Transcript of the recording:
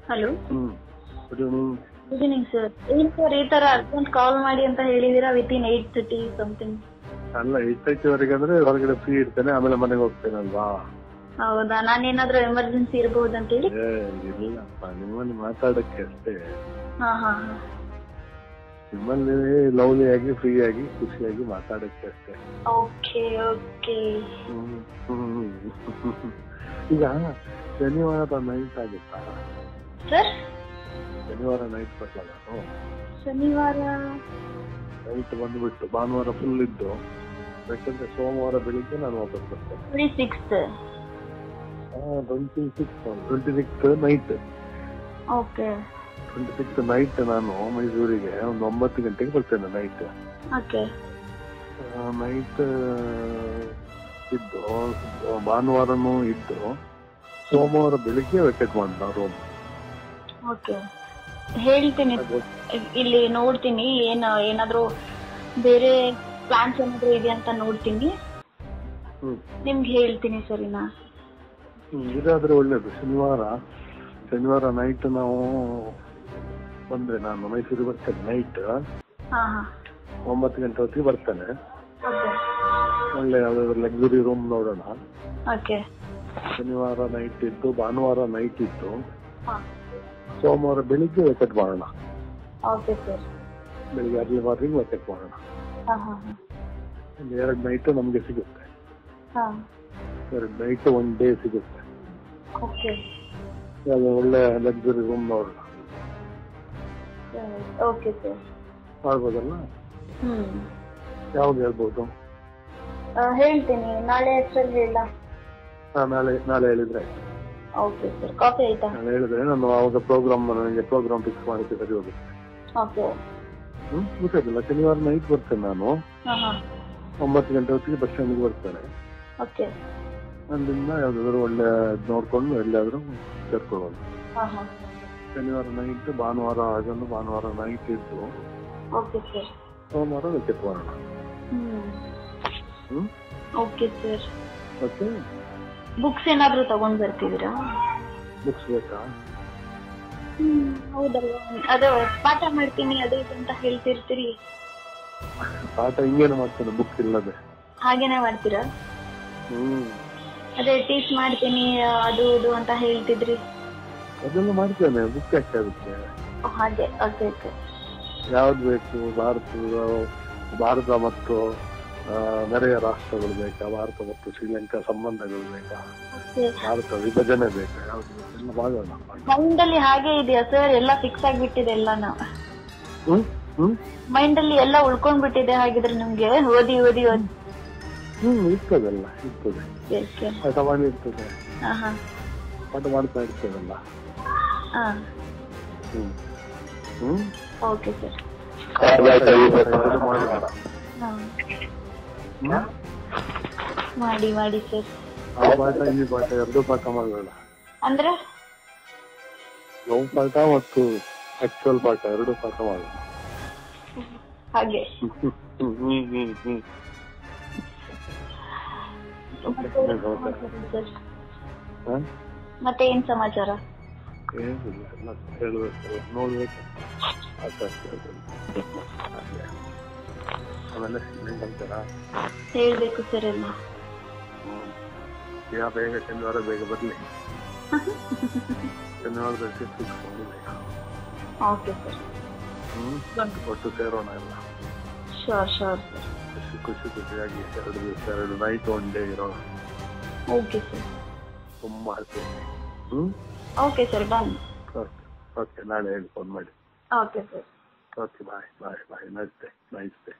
Hello hmm good evening good evening sir ಏನ್ sir ಈ ತರ ಅರ್ಜೆಂಟ್ ಕಾಲ್ ಮಾಡಿ ಅಂತ ಹೇಳಿದೀರಾ within eight thirty something ಅಲ್ಲ ಇಷ್ಟೈತಿವರೆಗೆ ಅಂದ್ರೆ ಹೊರಗಡೆ ಫ್ರೀ ಇರ್ತೇನೆ ಆಮೇಲೆ ಮನೆಗೆ ಹೋಗ್ತೇನಲ್ವಾ ಹೌದಾ ನಾನೇನಾದ್ರೂ ಎಮರ್ಜೆನ್ಸಿ ಇರ್ಬೋದು ಅಂತ ಹೇಳಿ ಏ ಇಲ್ಲಪ್ಪ ನಿಮ್ಮಲ್ಲಿ ಮಾತಾಡಕ್ಕೆ ಅಷ್ಟೇ ಹಾ ಹಾ ಹಾ ನಿಮ್ಮಲ್ಲಿ ಲವ್ಲಿ ಆಗಿ ಫ್ರೀ ಆಗಿ ಖುಷಿಯಾಗಿ ಮಾತಾಡಕ್ಕೆ ಅಷ್ಟೇ ಓಕೆ ಓಕೆ ಹ್ಮ್ ಹ್ಮ್. ಈಗ ಶನಿವಾರ ನೈಟ್ ಆಗುತ್ತಾ ಸರ್ ಶನಿವಾರ ನೈಟ್ ಬರಲ್ಲ ನಾನು ಶನಿವಾರ ನೈಟ್ ಬಂದ್ಬಿಟ್ಟು ಭಾನುವಾರ ಫುಲ್ ಇದ್ದು ಯಾಕಂದ್ರೆ ಸೋಮವಾರ ಬೆಳಿಗ್ಗೆ ನಾನು ವಾಪಸ್ ಬರ್ತೇನೆ twenty sixth twenty six twenty six night okay twenty six night ನಾನು ಮೈಸೂರಿಗೆ ಒಂದು ಒಂಬತ್ತು ಗಂಟೆಗೆ ಬರ್ತೇನೆ ನೈಟ್ ಓಕೆ ನೈಟ್ ಇದ್ದು ಭಾನುವಾರನೂ ಇದ್ದು ಸೋಮವಾರ ಬೆಳಿಗ್ಗೆ ವೆಕೆಟ್ ಮಾಡಿದ ರೂಮ್ ಓಕೆ ಹೇಳ್ತೀನಿ ಇಲ್ಲಿ ನೋಡ್ತೀನಿ ಏನ್ ಏನಾದ್ರು ಬೇರೆ ಪ್ಲಾನ್ಸ್ ಏನಾದ್ರು ಇದೆ ಅಂತ ನೋಡ್ತೀನಿ ಹ್ಮ್ ನಿಮ್ಗೆ ಹೇಳ್ತೀನಿ ಸರಿನಾ ಹ್ಮ್, ಇದಾದ್ರೆ ಒಳ್ಳೇದು ಶನಿವಾರ ಶನಿವಾರ ನೈಟ್ ನಾವು ಬಂದ್ರೆ ನಾನು ಮೈಸೂರಿಗೆ ಬರ್ತೇನೆ ನೈಟ್ ಹಾ ಹಾ ಒಂಬತ್ತು ಗಂಟೆ ಹೊತ್ತಿಗೆ ಬರ್ತೇನೆ ಓಕೆ ಒಳ್ಳೆ ಯಾವ್ದಾದ್ರು ಲಕ್ಸುರಿ ರೂಮ್ ನೋಡೋಣ ಓಕೆ ಶನಿವಾರ ನೈಟ್ ಇದ್ದು ಭಾನುವಾರ ನೈಟ್ ಇದ್ದು ಹಾ ಸೋಮವಾರ ಬೆಳಿಗ್ಗೆ ವೆಕೆಟ್ ಮಾಡೋಣ ಓಕೆ ಸರ್ ಬೆಳಿಗ್ಗೆ ಅರ್ಲಿ ಮಾರ್ನಿಂಗ್ ವೆಕೆಟ್ ಮಾಡೋಣ ಹಾ ಹಾ ಹಾ ಒಂದು ಎರಡು ನೈಟ್ ನಮ್ಗೆ ಸಿಗುತ್ತೆ ಹಾ ಎರಡು ನೈಟ್ ಒನ್ ಡೇ ಸಿಗುತ್ತೆ ಓಕೆ ಯಾವ್ದು ಒಳ್ಳೆ ಲಕ್ಸುರಿ ರೂಮ್ ನೋಡೋಣ ಓಕೆ ಸರ್ ಮಾಡ್ಬೋದಲ್ಲ ಹ್ಮ್ ಯಾವ್ದು ಹೇಳ್ಬೋದು ಆ, ಹೇಳ್ತೀನಿ ನಾಳೆ ಅಷ್ಟರಲ್ಲಿ ಹೇಳ ಹಾ ನಾಳೆ ನಾಳೆ ಹೇಳಿದ್ರೆ ಆಯ್ತು. ಓಕೆ ಸರ್ ಕಾಫಿ ಆಯ್ತಾ ನಾಳೆ ಹೇಳಿದ್ರೆ ನಾನು ಅವಾಗ ಪ್ರೋಗ್ರಾಮ್ ನನಗೆ ಪ್ರೋಗ್ರಾಮ್ ಫಿಕ್ಸ್ ಮಾಡಿಕ್ಕೆ ಸರಿ ಹೋಗುತ್ತೆ ಓಕೆ ಹ್ಮ್ ಗೊತ್ತಾಯ್ತಲ್ಲ ಶನಿವಾರ ನೈಟ್ ಬರ್ತೇನೆ ನಾನು ಹಾ ಹಾ ಒಂಬತ್ತು ಗಂಟೆ ಹೊತ್ತಿಗೆ ಬಸ್ ಸ್ಟ್ಯಾಂಡ್ಗೆ ಬರ್ತೇನೆ ಓಕೆ ಅಲ್ಲಿಂದ ಯಾವ್ದಾದ್ರು ಒಳ್ಳೆ ಇದ್ ನೋಡ್ಕೊಂಡು ಎಲ್ಲಿಯಾದ್ರೂ ಸೇರ್ಕೊಳ್ಳೋದು ಹಾ ಹಾ ಶನಿವಾರ ನೈಟ್ ಭಾನುವಾರ ಅದನ್ನು ಭಾನುವಾರ ನೈಟ್ ಇದ್ದು ಓಕೆ ಸರ್ ಸೋಮವಾರ ವಿಕೆಟ್ ಮಾಡೋಣ ಹ್ಮ್ ಹ್ಮ್ ಓಕೆ ಸರ್ ಓಕೆ ಬುಕ್ಸ್ ಏನಾದ್ರೂ ತಗೊಂಡ್ ಬರ್ತಿದ್ದೀರಾ ಬುಕ್ಸ್ ಬೇಕಾ ಹ್ಮ್ ಹೌದಲ್ವಾ ಅದು ಪಾಠ ಮಾಡ್ತೀನಿ ಅದು ಇದು ಅಂತ ಹೇಳ್ತಿರ್ತೀರಿ ಪಾಠ ಹಿಂಗೇನು ಮಾಡ್ತೇನೆ ಬುಕ್ ಇಲ್ಲದೆ ಹಾಗೇನೆ ಮಾಡ್ತೀರಾ ಹ್ಮ್ ಅದೇ ಟೀಚ್ ಮಾಡ್ತೀನಿ ಅದು ಇದು ಅಂತ ಹೇಳ್ತಿದ್ರಿ ಅದೆಲ್ಲ ಮಾಡ್ತೇನೆ ಬುಕ್ ಯಾಕೆ ಆಗುತ್ತೆ ಓ, ಹಾಗೆ ಓಕೆ ಓಕೆ ಯಾವ್ದು ಬೇಕು ಭಾರತ ಭಾರತ ಮತ್ತು ಆ, ನೆರೆಯ ರಾಷ್ಟ್ರಗಳು ಬೇಕಾ ಭಾರತ ಮತ್ತು ಶ್ರೀಲಂಕಾ ಸಂಬಂಧಗಳು ಬೇಕಾ ಓಕೆ ಭಾರತ ವಿಭಜನೆ ಬೇಕಾ ಯಾವ್ದು ಬೇಕು? ಎಲ್ಲ ಮಾಡೋಣ ಮೈಂಡ್ ಅಲ್ಲಿ ಹಾಗೆ ಇದೆಯಾ ಸರ್ ಎಲ್ಲ ಫಿಕ್ಸ್ ಆಗ್ಬಿಟ್ಟಿದೆ ಎಲ್ಲಾನು ಹ್ಮ್ ಹ್ಮ್ ಮೈಂಡ್ ಅಲ್ಲಿ ಎಲ್ಲ ಉಳ್ಕೊಂಡ್ಬಿಟ್ಟಿದೆ ಹಾಗಿದ್ರೆ ನಿಮ್ಗೆ ಓದಿ ಓದಿ ಓದಿ ಹ್ಮ್ ಇರ್ತದಲ್ಲ ಇರ್ತದೆ ಓಕೆ ಪಾಠ ಮಾಡಿ ಇರ್ತದೆ ಹಾ ಹಾ ಪಾಠ ಮಾಡ್ತಾ ಇರ್ತದಲ್ಲ ಹಾ ಹ್ಮ್ ಹ್ಮ್ ಓಕೆ ಸರ್ ಇದು ಮಾಡೋಣ. ಹಾ ಹ್ಮ್? ಮಾಡಿ ಮಾಡಿ ಸರ್ ಆ ಪಾಠ ಈ ಪಾಠ ಎರಡು ಪಾಠ ಮಾಡೋಣ ಅಂದ್ರೆ ಲವ್ ಪಾಠ ಮತ್ತು ಆಕ್ಚುಯಲ್ ಪಾಠ ಎರಡು ಪಾಠ ಮಾಡೋಣ ಹಾಗೆ ಹ್ಮ್ ಹ್ಮ್ ಹ್ಮ್ ಹ್ಮ್ ಹ್ಮ್ ಮತ್ತೆ ಏನ್ ಸಮಾಚಾರ? ಸರ್ ಹ? ಮತ್ತೆ ಏನ್ ಸಮಾಚಾರ ಏನಿಲ್ಲ ಎಲ್ಲ ಹೇಳ್ಬೇಕು ನೋಡ್ಬೇಕು ಆಕಾಶ ಹಾಗೆ. ಆಮೇಲೆ ಏನಂತಾರ ಹೇಳ್ಬೇಕು ಸರ್ ಎಲ್ಲ ಯಾ ಬೇಗ ಶನಿವಾರ ಬೇಗ ಬರ್ಲಿ ಶನಿವಾರ ಫಿಕ್ಸ್ ಮಾಡಿದೆ ಓಕೆ ಸರ್ ಹ್ಮ್ ಒಟ್ಟು ಸೇರೋಣ ಎಲ್ಲ ಶೋರ್ ಶೋರ್ ಸರ್ ಖುಷಿ ಖುಷಿ ಖುಷಿಯಾಗಿ ಎರಡು ದಿವಸ ಎರಡು ನೈಟ್ ಒನ್ ಡೇ ಇರೋಣ ಓಕೆ ಸರ್ ತುಂಬಾ ಹಸಿ ಹ್ಮ್ okay sir done okay okay ನಾಳೆ ಹೇಳಿ ಫೋನ್ ಮಾಡಿ okay sir okay bye bye bye nice day nice day